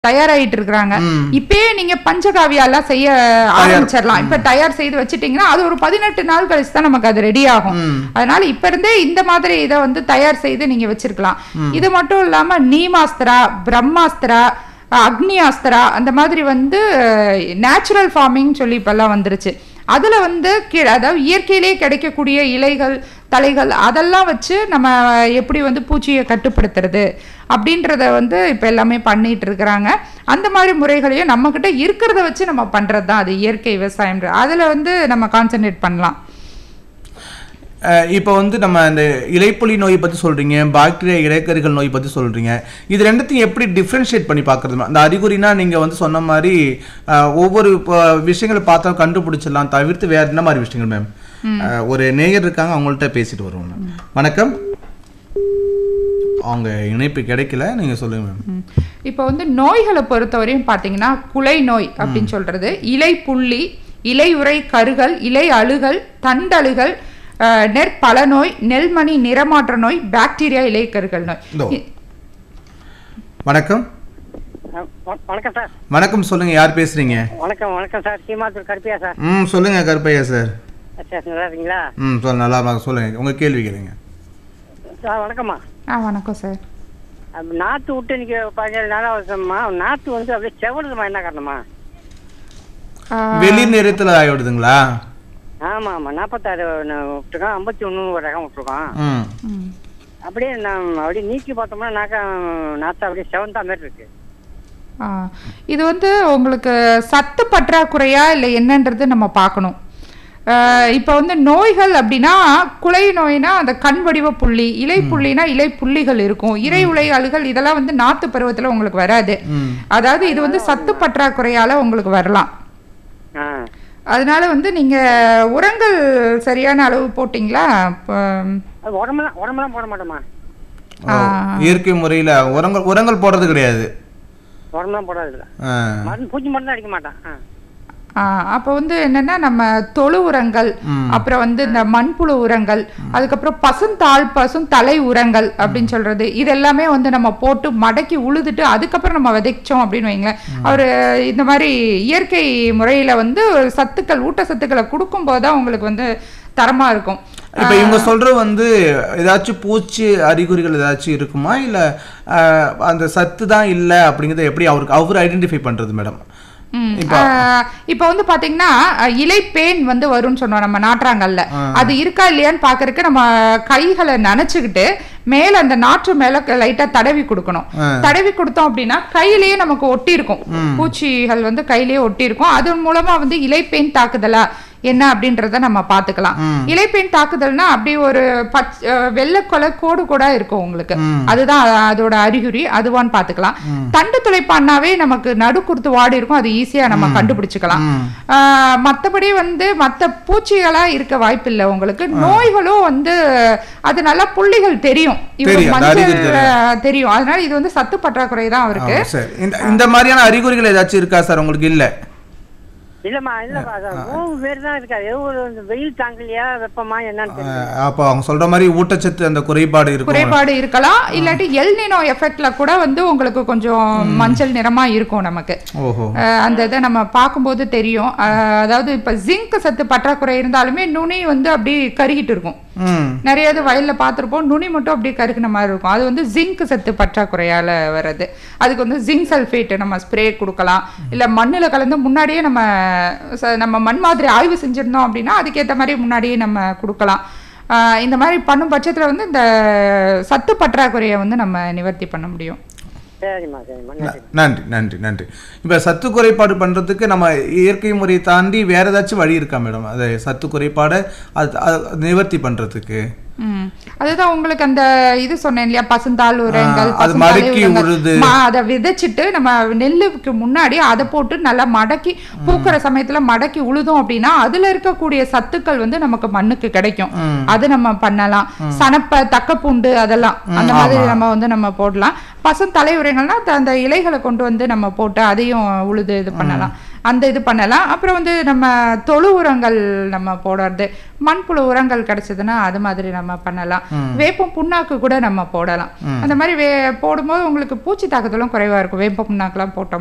தயாராயிட்டு இருக்கிறாங்க ம். இப்பயே நீங்க பஞ்சகாவியா எல்லாம் செய்ய ஆரம்பிச்சிடலாம் இப்ப தயார் செய்து வச்சிட்டீங்கன்னா அது ஒரு பதினெட்டு நாள் கழிச்சு தான் நமக்கு அது ரெடி ஆகும் ம். அதனால இப்ப இருந்தே இந்த மாதிரி இதை வந்து தயார் செய்து நீங்க வச்சிருக்கலாம் இது மட்டும் இல்லாம நீமாஸ்திரா பிரம்மாஸ்திரா அக்னி அஸ்திரா அந்த மாதிரி வந்து நேச்சுரல் ஃபார்மிங் சொல்லி இப்பெல்லாம் வந்துருச்சு அதுல வந்து கீழே அதாவது இயற்கையிலேயே கிடைக்கக்கூடிய இலைகள் தலைகள் அதெல்லாம் வச்சு நம்ம எப்படி வந்து பூச்சியை கட்டுப்படுத்துறது அப்படின்றத வந்து இப்போ எல்லாமே பண்ணிட்டு இருக்கிறாங்க அந்த மாதிரி முறைகளையும் நம்மக்கிட்ட இருக்கிறத வச்சு நம்ம பண்ணுறது தான் அது இயற்கை விவசாயம் அதில் வந்து நம்ம கான்சென்ட்ரேட் பண்ணலாம் அஹ் இப்போ வந்து நம்ம இந்த இலைப்புலி நோய் பற்றி சொல்கிறீங்க பாக்டீரியா இலைக்கறிகள் நோய் பற்றி சொல்கிறீங்க இது ரெண்டுத்தையும் எப்படி டிஃப்ரென்ஷியேட் பண்ணி பார்க்குறது அந்த அறிகுறினா நீங்கள் வந்து சொன்ன மாதிரி அஹ், ஒவ்வொரு இப்போ விஷயங்களை பார்த்தா கண்டுபிடிச்சிடலாம் தவிர்த்து வேறு என்ன மாதிரி விஷயங்கள் மேம் ஒரு நேயர் இருக்காங்க அவங்கள்ட்ட பேசிட்டு வருவோம் மேம் வணக்கம் அவங்க இணைப்பு கிடைக்கல நீங்கள் சொல்லுங்கள் மேம் ம். இப்போ வந்து நோய்களை பொறுத்தவரையும் பார்த்தீங்கன்னா குலை நோய் அப்படின்னு சொல்றது இலை புள்ளி இலையுறை கருகள் இலை அழுகல் தண்டழுகல் அஹ், நெற்பல நோய் நெல்மணி நிறமாற்ற நோய் பாக்டீரியா இலைக்கருகள் நோய் இதோ. வணக்கம் அஹ் வ- வணக்கம் சார் வணக்கம் சொல்லுங்கள் யார் பேசுகிறீங்க வணக்கம் வணக்கம் சார் சீமாத்தூர் கருப்பியா சார் ம் சொல்லுங்கள் கருப்பையா சார் சார் நல்லா இருக்கீங்களா ம் சொல் நல்லா இருக்காங்க. சொல்லுங்க உங்க கேள்வி கேளுங்க சார் வணக்கம்மா ஆ வணக்கம் சார் அப்ப நாற்று விட்டு இன்னைக்கு பதினேழு நாளாக வருஷம்மா நாற்று வந்து அப்படியே செவடுதுமா என்ன காரணமா ஆ, வெளி நேரத்துல ஆகிவிடுதுங்களா ஆமாம் ஆமாம் நாற்பத்தாறு விட்டுருக்கோம் ஐம்பத்தி ஒன்று ஒரு ரகம் விட்டுருக்கோம் ம் ம். அப்படியே நான் அப்படியே நீக்கி பார்த்தோம்னா நாக்கா நாற்று அப்படியே செவந்தா மாதிரி இருக்கு ஆ, இது வந்து உங்களுக்கு சத்து பற்றாக்குறையா இல்லை என்னன்றது நம்ம பார்க்கணும் இப்போ வந்து நோய்கள் அப்படின்னா குலை நோய்னா அந்த கண் வடிவ புள்ளி இலை புள்ளினா இலை புள்ளிகள் இருக்கும் இறை உலை அழுகல் இதெல்லாம் வந்து நாத்து பருவத்தில் உங்களுக்கு வராது ம் அதாவது இது வந்து சத்து பற்றாக்குறையால உங்களுக்கு வரலாம் ஆ அதனால வந்து நீங்க உரங்கள் சரியான அளவு போட்டிங்களா இப்போ, அது உடம்புலாம் உடம்புலாம் போட மாட்டோமா ஓ, இயற்கை முறையில உரங்கள் உரங்கள் போடுறது கிடையாது உடம்புலாம் போடாது இல்லை ஆ. மருந்து பூச்சி மருந்து அடிக்க மாட்டான் ஆ ஆ, அப்போ வந்து என்னன்னா நம்ம தொழு உரங்கள் ம். அப்புறம் வந்து இந்த மண்புழு உரங்கள் அதுக்கப்புறம் பசுந்தாள் பசுந்தலை உரங்கள் அப்படின்னு சொல்றது இது எல்லாமே வந்து நம்ம போட்டு மடக்கி உழுதுட்டு அதுக்கப்புறம் நம்ம விதைச்சோம் அப்படின்னு வைங்களேன் அவர் இந்த மாதிரி இயற்கை முறையில வந்து சத்துக்கள் ஊட்டச்சத்துக்களை கொடுக்கும்போது தான் உங்களுக்கு வந்து தரமா இருக்கும் இப்ப இவங்க சொல்றது வந்து ஏதாச்சும் பூச்சி அறிகுறிகள் ஏதாச்சும் இருக்குமா இல்ல ஆஹ், அந்த சத்து தான் இல்ல அப்படிங்கறத எப்படி அவருக்கு அவர் ஐடென்டிஃபை பண்றது மேடம் ம். ஆஹ் இப்ப வந்து பாத்தீங்கன்னா அஹ், இலைப்பேன் வந்து வரும்னு சொன்னோம் நம்ம நாற்றாங்கல்ல அது இருக்கா இல்லையான்னு பாக்குறதுக்கு நம்ம கைகளை நனைச்சுக்கிட்டு மேல அந்த நாற்று மேல லைட்டா தடவி கொடுக்கணும் தடவி கொடுத்தோம் அப்படின்னா கையிலேயே நமக்கு ஒட்டி இருக்கும் பூச்சிகள் வந்து கையிலேயே ஒட்டி இருக்கும் அதன் மூலமா வந்து இலைப்பேன் தாக்குதலா என்ன அப்படின்றத நம்ம பாத்துக்கலாம் இலைப்பேன் தாக்குதல்னா அப்படி ஒரு பச் அஹ், வெள்ளைக்கொலை கோடு கூட இருக்கும் உங்களுக்கு அதுதான் அ- அதோட அறிகுறி அதுவான்னு பாத்துக்கலாம் தண்டு துளைப்பான்னாவே நமக்கு நடுக்குறுத்து வாடி இருக்கும் அது ஈஸியா நம்ம கண்டுபிடிச்சுக்கலாம் ஆஹ், மத்தபடி வந்து மத்த பூச்சிகளா இருக்க வாய்ப்பில்லை உங்களுக்கு நோய்களும் வந்து அது நல்லா புள்ளிகள் தெரியும் இவங்க தெரியும், அந்த மஞ்சள் அறிகுறி தெரியும். அஹ், தெரியும் அதனால இது வந்து சத்து பற்றாக்குறை தான் அவருக்கு ஆ, சரி இந்த இந்த மாதிரியான அறிகுறிகள் ஏதாச்சும் இருக்கா சார் உங்களுக்கு இல்ல இல்லைம்மா இல்லைப்பா அது மூணு பேர் தான் இருக்காது ஏதோ ஒரு இந்த வெயில் தாங்கலையா வெப்பமா என்னன்னு தெரியல ஆஹ், அப்போ அவங்க சொல்ற மாதிரி ஊட்டச்சத்து அந்த குறைபாடு இருக்கும் குறைபாடு இருக்கலாம் இல்லாட்டி எல்னினோ எஃபெக்ட்ல கூட வந்து உங்களுக்கு கொஞ்சம் மஞ்சள் நிறமா இருக்கும் நமக்கு ஓஹோ அஹ் அந்த இதை நம்ம பார்க்கும்போது தெரியும் அஹ் அதாவது இப்ப ஜிங்க் சத்து பற்றாக்குறை இருந்தாலுமே நுனி வந்து அப்படி கருகிட்டு இருக்கும் ம் நிறைய இது வயல்ல பார்த்துருப்போம் நுனி மட்டும் அப்படியே கருகின மாதிரி இருக்கும் அது வந்து ஜிங்க் சத்து பற்றாக்குறையால வர்றது அதுக்கு வந்து ஜிங்க் சல்ஃபேட் நம்ம ஸ்ப்ரே கொடுக்கலாம் இல்ல மண்ணுல கலந்து முன்னாடியே நம்ம ச- நம்ம மண் மாதிரி ஆய்வு செஞ்சிருந்தோம் அப்படின்னா அதுக்கேற்ற மாதிரி முன்னாடியே நம்ம கொடுக்கலாம் ஆஹ் இந்த மாதிரி பண்ணும் பட்சத்துல வந்து இந்த சத்து பற்றாக்குறையை வந்து நம்ம நிவர்த்தி பண்ண முடியும் சரிம்மா சரிம்மா நன்றி நன்றி நன்றி நன்றி இப்போ சத்து குறைபாடு பண்ணுறதுக்கு நம்ம இயற்கை முறையை தாண்டி வேற ஏதாச்சும் வழி இருக்கா மேடம் அதை சத்து குறைபாடை அது அது நிவர்த்தி பண்ணுறதுக்கு ம். அதுதான் உங்களுக்கு அந்த இது சொன்னேன் இல்லையா பசுந்தாள் உரங்கள் ஆ, அது பசுந்தாழை மடக்கி உரங்கள். உழுது. மா, அதை விதைச்சிட்டு நம்ம நெல்லுக்கு முன்னாடி அதை போட்டு நல்லா மடக்கி பூக்கிற சமயத்துல மடக்கி உழுதோம் அப்படின்னா அதுல இருக்கக்கூடிய சத்துக்கள் வந்து நமக்கு மண்ணுக்கு கிடைக்கும் அது நம்ம பண்ணலாம் சனப்ப தக்கப்பூண்டு அதெல்லாம் அந்த மாதிரி நம்ம வந்து நம்ம போடலாம் பசும் தலை உரங்கள்னா த- அந்த இலைகளை கொண்டு வந்து நம்ம போட்டு அதையும் உழுது இது பண்ணலாம் அந்த இது பண்ணலாம் அப்புறம் வந்து நம்ம தொழு உரங்கள் நம்ம போடுறது மண்புழு உரங்கள் கிடைச்சதுன்னா அது மாதிரி நம்ம பண்ணலாம் வேப்பம் புண்ணாக்கு கூட நம்ம போடலாம் அந்த மாதிரி வே போடும்போது உங்களுக்கு பூச்சி தாக்குதலும் குறைவா இருக்கும் வேப்ப புண்ணாக்குலாம் போட்டோம்